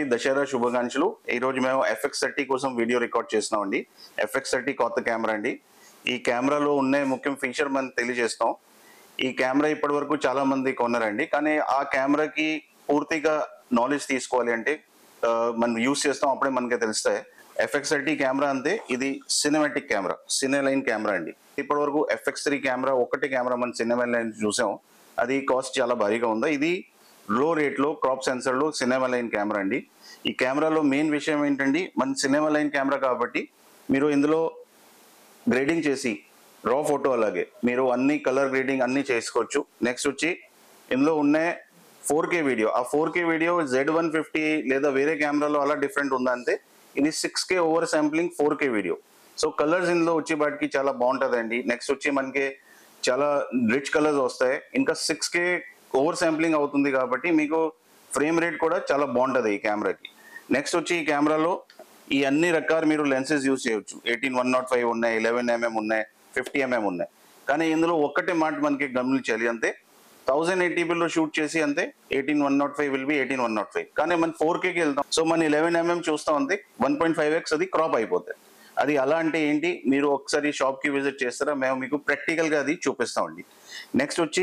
దసరా శుభాకాంక్షలు ఈ రోజు మేము ఎఫ్ఎక్స్ థర్టీ కోసం వీడియో రికార్డ్ చేస్తున్నామండి ఎఫ్ఎక్స్ థర్టీ కొత్త కెమెరా అండి ఈ కెమెరాలో ఉన్న ముఖ్యం ఫీచర్ మనం తెలియజేస్తాం ఈ కెమెరా ఇప్పటి వరకు చాలా మంది కొన్నారండి కానీ ఆ కెమెరాకి పూర్తిగా నాలెడ్జ్ తీసుకోవాలి అంటే ఆ, మనం యూస్ చేస్తాం అప్పుడే మనకి తెలుస్తాయి ఎఫ్ఎక్స్ థర్టీ కెమెరా అంతే ఇది cinematic camera cine line camera అండి ఇప్పటి వరకు ఎఫ్ఎక్స్ త్రీ కెమెరా ఒకటి కెమెరా మన సినిమా లైన్ చూసాం అది కాస్ట్ చాలా భారీగా ఉందా ఇది low rate low crop sensor లో సినిమా లైన్ కెమెరా అండి ఈ కెమెరాలో మెయిన్ విషయం ఏంటండి మన సినిమా లైన్ కెమెరా కాబట్టి మీరు ఇందులో గ్రేడింగ్ చేసి రా ఫోటో అలాగే మీరు అన్ని కలర్ గ్రేడింగ్ అన్ని చేసుకోవచ్చు నెక్స్ట్ వచ్చి ఇందులో ఉన్న ఫోర్ కే వీడియో ఆ four K video Z one fifty లేదా వేరే కెమెరాలో అలా డిఫరెంట్ ఉందంటే ఇది six K over sampling four K video so colours ఇందులో వచ్చే వాటికి చాలా బాగుంటుందండి నెక్స్ట్ వచ్చి మనకి చాలా రిచ్ కలర్స్ వస్తాయి ఇంకా సిక్స్ కే ఓవర్ శాంప్లింగ్ అవుతుంది కాబట్టి మీకు ఫ్రేమ్ రేట్ కూడా చాలా బాగుంటుంది ఈ కెమెరాకి నెక్స్ట్ వచ్చి ఈ కెమెరాలో ఈ అన్ని రకాల మీరు లెన్సెస్ యూజ్ చేయొచ్చు ఎయిటీన్ వన్ నాట్ ఫైవ్ ఉన్నాయి ఎలెవెన్ ఎంఎం ఉన్నాయి ఫిఫ్టీ ఎంఎం ఉన్నాయి కానీ ఇందులో ఒక్కటే మాట మనకి గమనించాలి అంతే థౌసండ్ ఎయిటీబీలో షూట్ చేసి అంతే eighteen one naught five will be eighteen one naught five కానీ మనం ఫోర్ కేకి వెళ్తాం సో మన ఎలెవెన్ ఎంఎం చూస్తాం అంతే వన్ పాయింట్ ఫైవ్ ఎక్స్ అది క్రాప్ అయిపోతుంది అది అలా అంటే ఏంటి మీరు ఒకసారి షాప్ కి విజిట్ చేస్తారా మేము మీకు ప్రాక్టికల్ గా అది చూపిస్తామండి నెక్స్ట్ వచ్చి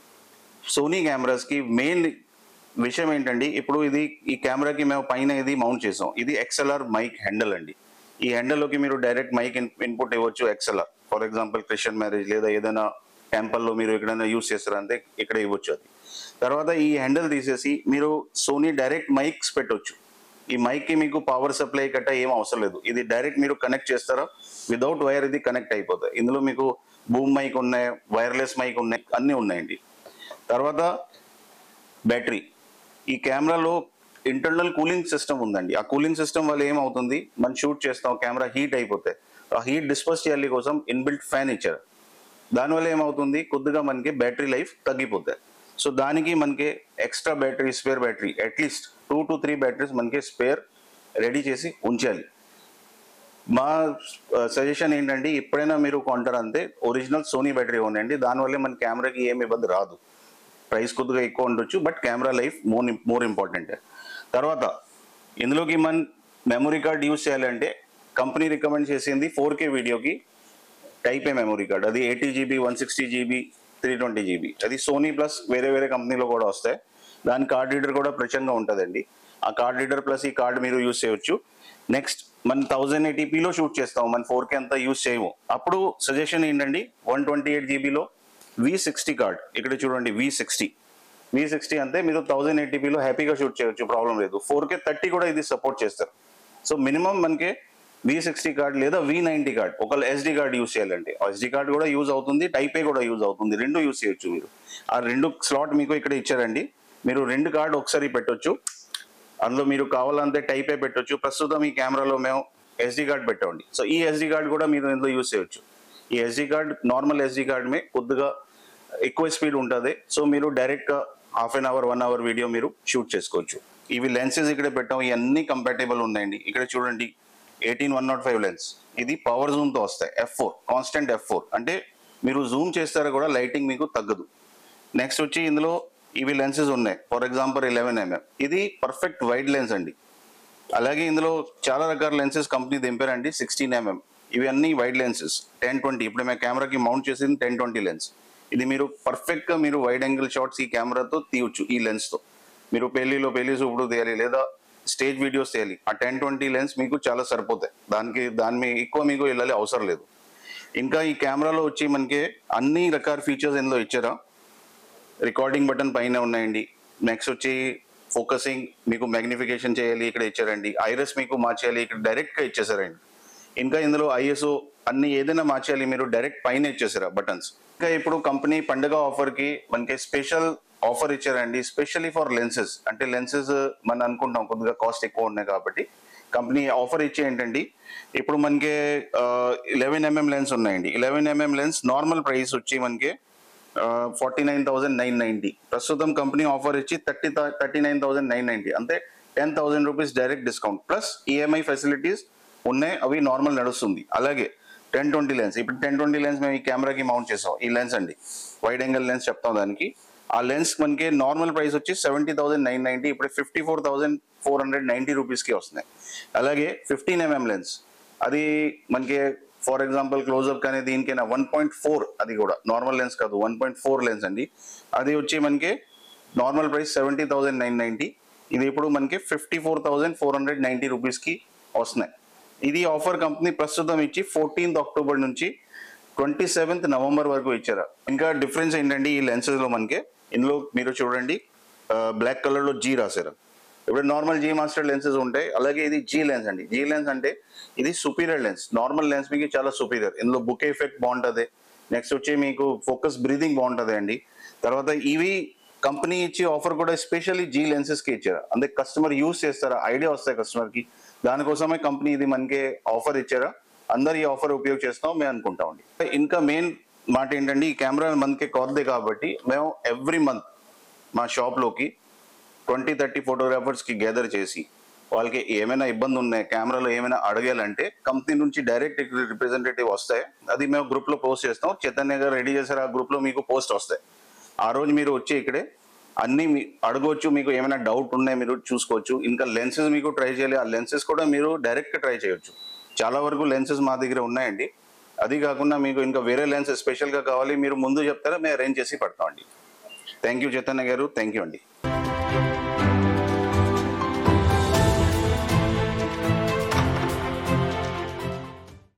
సోనీ కెమెరాస్ కి మెయిన్ విషయం ఏంటండి ఇప్పుడు ఇది ఈ కెమెరాకి మేము పైన ఇది మౌంట్ చేసాం ఇది ఎక్స్ఎల్ఆర్ మైక్ హ్యాండిల్ అండి ఈ హ్యాండిల్ లోకి మీరు డైరెక్ట్ మైక్ ఇన్పుట్ ఇవ్వచ్చు XLR for example Christian marriage లేదా ఏదైనా టెంపుల్ లో మీరు ఎక్కడైనా యూస్ చేస్తారంటే ఇక్కడ ఇవ్వచ్చు అది తర్వాత ఈ హ్యాండిల్ తీసేసి మీరు సోనీ డైరెక్ట్ మైక్స్ పెట్టొచ్చు ఈ మైక్ కి మీకు పవర్ సప్లై కట్ట ఏం అవసరం లేదు ఇది డైరెక్ట్ మీరు కనెక్ట్ చేస్తారా వితౌట్ వైర్ ఇది కనెక్ట్ అయిపోతుంది ఇందులో మీకు బూమ్ మైక్ ఉన్నాయి వైర్లెస్ మైక్ ఉన్నాయి అన్నీ ఉన్నాయండి తర్వాత బ్యాటరీ ఈ కెమెరాలో ఇంటర్నల్ కూలింగ్ సిస్టమ్ ఉందండి ఆ కూలింగ్ సిస్టమ్ వల్ల ఏమవుతుంది మనం షూట్ చేస్తాం కెమెరా హీట్ అయిపోతాయి ఆ హీట్ డిస్పర్స్ చేయాలి కోసం ఇన్బిల్ట్ ఫ్యాన్ ఇచ్చారు దానివల్ల ఏమవుతుంది కొద్దిగా మనకి బ్యాటరీ లైఫ్ తగ్గిపోతాయి సో దానికి మనకి extra battery spare battery at least two to three batteries మనకి స్పేర్ రెడీ చేసి ఉంచాలి మా సజెషన్ ఏంటంటే ఎప్పుడైనా మీరు కొంటారు అంతే ఒరిజినల్ సోనీ బ్యాటరీ ఉండండి దానివల్ల మన కెమెరాకి ఏమి ఇబ్బంది రాదు ప్రైస్ కొద్దిగా ఎక్కువ ఉండొచ్చు but camera life more more important తర్వాత ఇందులోకి మన మెమరీ కార్డ్ యూస్ చేయాలంటే కంపెనీ రికమెండ్ చేసింది ఫోర్ కే వీడియోకి టైప్ ఏ మెమరీ కార్డ్ అది eighty GB one sixty GB three twenty GB అది సోనీ ప్లస్ వేరే వేరే కంపెనీలో కూడా వస్తాయి దాని కార్డ్ రీడర్ కూడా ప్రచంగా ఉంటుందండి ఆ కార్డ్ రీడర్ ప్లస్ ఈ కార్డ్ మీరు యూస్ చేయొచ్చు నెక్స్ట్ మన థౌజండ్ ఎయిటీపీలో షూట్ చేస్తాం మన ఫోర్ కే అంతా యూస్ చేయము అప్పుడు సజెషన్ ఏంటండి వన్ ట్వంటీ ఎయిట్ జీబీలో వి సిక్స్టీ కార్డ్ ఇక్కడ చూడండి వి సిక్స్టీ వి సిక్స్టీ అంతే మీరు థౌజండ్ ఎయిటీపీలో హ్యాపీగా షూట్ చేయొచ్చు ప్రాబ్లం లేదు ఫోర్ కే థర్టీ కూడా ఇది సపోర్ట్ చేస్తారు సో మినిమం మనకి వి సిక్స్టీ కార్డ్ లేదా వి నైన్టీ కార్డ్ ఒకవేళ ఎస్డి కార్డ్ యూస్ చేయాలంటే ఎస్డి కార్డ్ కూడా యూజ్ అవుతుంది టైప్ ఏ కూడా యూజ్ అవుతుంది రెండు యూస్ చేయొచ్చు మీరు ఆ రెండు స్లాట్ మీకు ఇక్కడ ఇచ్చారండి మీరు రెండు కార్డ్ ఒకసారి పెట్టొచ్చు అందులో మీరు కావాలంటే టైప్ ఏ పెట్టొచ్చు ప్రస్తుతం ఈ కెమెరాలో మేము ఎస్డి కార్డ్ పెట్టండి సో ఈ ఎస్డి కార్డ్ కూడా మీరు ఇందులో యూస్ చేయొచ్చు ఈ SD card normal SD card మే కొద్దిగా ఎక్కువ స్పీడ్ ఉంటుంది సో మీరు డైరెక్ట్ గా half an hour one hour video మీరు షూట్ చేసుకోవచ్చు ఇవి లెన్సెస్ ఇక్కడ పెట్టాం ఇవన్నీ కంపాటబుల్ ఉన్నాయండి ఇక్కడ చూడండి eighteen one naught five lens ఇది పవర్ జూమ్ తో వస్తాయి F four constant F four అంటే మీరు జూమ్ చేస్తారా కూడా లైటింగ్ మీకు తగ్గదు నెక్స్ట్ వచ్చి ఇందులో ఇవి లెన్సెస్ ఉన్నాయి ఫర్ ఎగ్జాంపుల్ ఎలెవెన్ ఎంఎం ఇది పర్ఫెక్ట్ వైడ్ లెన్స్ అండి అలాగే ఇందులో చాలా రకాల లెన్సెస్ కంపెనీ దింపారండి సిక్స్టీన్ ఎంఎం ఇవి అన్ని వైడ్ లెన్సెస్ టెన్ ట్వంటీ ఇప్పుడు మేము కెమెరాకి మౌంట్ చేసింది టెన్ ట్వంటీ లెన్స్ ఇది మీరు పర్ఫెక్ట్ గా మీరు వైడ్ యాంగిల్ షాట్స్ ఈ కెమెరాతో తీయొచ్చు ఈ లెన్స్ తో మీరు పెళ్లిలో పెళ్లి చూపుడు తీయాలి లేదా స్టేజ్ వీడియోస్ తీయాలి ఆ టెన్ ట్వంటీ లెన్స్ మీకు చాలా సరిపోతాయి దానికి దాని మీ ఎక్కువ మీకు వెళ్ళాలి అవసరం లేదు ఇంకా ఈ కెమెరాలో వచ్చి మనకి అన్ని రకాల ఫీచర్స్ ఇందులో ఇచ్చారా రికార్డింగ్ బటన్ పైన ఉన్నాయండి నెక్స్ట్ వచ్చి ఫోకసింగ్ మీకు మ్యాగ్నిఫికేషన్ చేయాలి ఇక్కడ ఇచ్చారండి ఐరస్ మీకు మార్చేయాలి ఇక్కడ డైరెక్ట్ గా ఇచ్చేసారండి ఇంకా ఇందులో ఐఎస్ఓ అన్ని ఏదైనా మార్చేయాలి మీరు డైరెక్ట్ పైన ఇచ్చేసారా బటన్స్ ఇంకా ఇప్పుడు కంపెనీ పండుగ ఆఫర్ కి మనకి స్పెషల్ ఆఫర్ ఇచ్చారండి స్పెషల్లీ ఫర్ లెన్సెస్ అంటే లెన్సెస్ మనం అనుకుంటాం కొద్దిగా కాస్ట్ ఎక్కువ ఉన్నాయి కాబట్టి కంపెనీ ఆఫర్ ఇచ్చి ఏంటండి ఇప్పుడు మనకి ఇలెవెన్ ఎంఎం లెన్స్ ఉన్నాయండి eleven MM lens normal price వచ్చి మనకి forty nine thousand nine ninety ప్రస్తుతం కంపెనీ ఆఫర్ ఇచ్చి thirty thirty nine thousand nine ninety అంటే ten thousand rupees direct discount plus EMI facilities ఉన్నాయి అవి నార్మల్ నడుస్తుంది అలాగే టెన్ ట్వంటీ లెన్స్ ఇప్పుడు టెన్ ట్వంటీ లెన్స్ మేము ఈ కెమెరాకి మౌంట్ చేసాం ఈ లెన్స్ అండి వైడ్ యాంగిల్ లెన్స్ చెప్తాం దానికి ఆ లెన్స్ మనకి నార్మల్ ప్రైస్ వచ్చి సెవెంటీ థౌసండ్ నైన్ నైన్టీ ఇప్పుడు fifty four thousand four hundred ninety రూపీస్కి వస్తున్నాయి అలాగే ఫిఫ్టీన్ ఎంఎం లెన్స్ అది మనకి ఫర్ ఎగ్జాంపుల్ క్లోజ్అప్ కానీ దీనికైనా వన్ పాయింట్ ఫోర్ అది కూడా నార్మల్ లెన్స్ కాదు వన్ పాయింట్ ఫోర్ లెన్స్ అండి అది వచ్చి మనకి normal price seventy thousand nine ninety ఇది ఇప్పుడు మనకి fifty four thousand four hundred ninety రూపీస్కి వస్తున్నాయి ఇది ఆఫర్ కంపెనీ ప్రస్తుతం ఇచ్చి ఫోర్టీన్త్ అక్టోబర్ నుంచి ట్వంటీ సెవెంత్ నవంబర్ వరకు ఇచ్చారు ఇంకా డిఫరెన్స్ ఏంటంటే ఈ lenses లో మనకి ఇందులో మీరు చూడండి బ్లాక్ కలర్లో జీ రాశారు ఇప్పుడు నార్మల్ జీ మాస్టర్ లెన్సెస్ ఉంటాయి అలాగే ఇది జీ లెన్స్ అండి జీ లెన్స్ అంటే ఇది సుపీరియర్ లెన్స్ నార్మల్ లెన్స్ మీకు చాలా సుపీరియర్ ఇందులో బుక్ ఎఫెక్ట్ బాగుంటుంది నెక్స్ట్ వచ్చి మీకు ఫోకస్ బ్రీదింగ్ బాగుంటుంది అండి తర్వాత ఇవి కంపెనీ ఇచ్చి ఆఫర్ కూడా ఎస్పెషల్లీ జీ లెన్సెస్ కి ఇచ్చారు అంటే కస్టమర్ యూస్ చేస్తారా ఐడియా వస్తాయి కస్టమర్ కి దానికోసమే కంపెనీ ఇది మనకి ఆఫర్ ఇచ్చారా అందరు ఈ ఆఫర్ ఉపయోగ చేస్తాం మేము అనుకుంటామండి ఇంకా మెయిన్ మాట ఏంటంటే ఈ కెమెరా మనకి కొత్తది కాబట్టి మేము ఎవ్రీ మంత్ మా షాప్లోకి ట్వంటీ థర్టీ ఫోటోగ్రాఫర్స్కి గ్యాదర్ చేసి వాళ్ళకి ఏమైనా ఇబ్బంది ఉన్నాయి కెమెరాలో ఏమైనా అడగాలంటే కంపెనీ నుంచి డైరెక్ట్ రిప్రజెంటేటివ్ వస్తాయి అది మేము గ్రూప్లో పోస్ట్ చేస్తాం చైతన్య గారు రెడీ చేశారు ఆ గ్రూప్లో మీకు పోస్ట్ వస్తాయి ఆ రోజు మీరు వచ్చి ఇక్కడే అన్ని మీ- అడగవచ్చు మీకు ఏమైనా డౌట్ ఉన్నాయి మీరు చూసుకోవచ్చు ఇంకా లెన్సెస్ మీకు ట్రై చేయాలి ఆ లెన్సెస్ కూడా మీరు డైరెక్ట్ ట్రై చేయొచ్చు చాలా వరకు లెన్సెస్ మా దగ్గర ఉన్నాయండి అది కాకుండా మీకు ఇంకా వేరే లెన్సెస్ స్పెషల్గా కావాలి మీరు ముందు చెప్తారా మేము అరేంజ్ చేసి పెడతామండి థ్యాంక్ యూ చైతన్య గారు థ్యాంక్ యూ అండి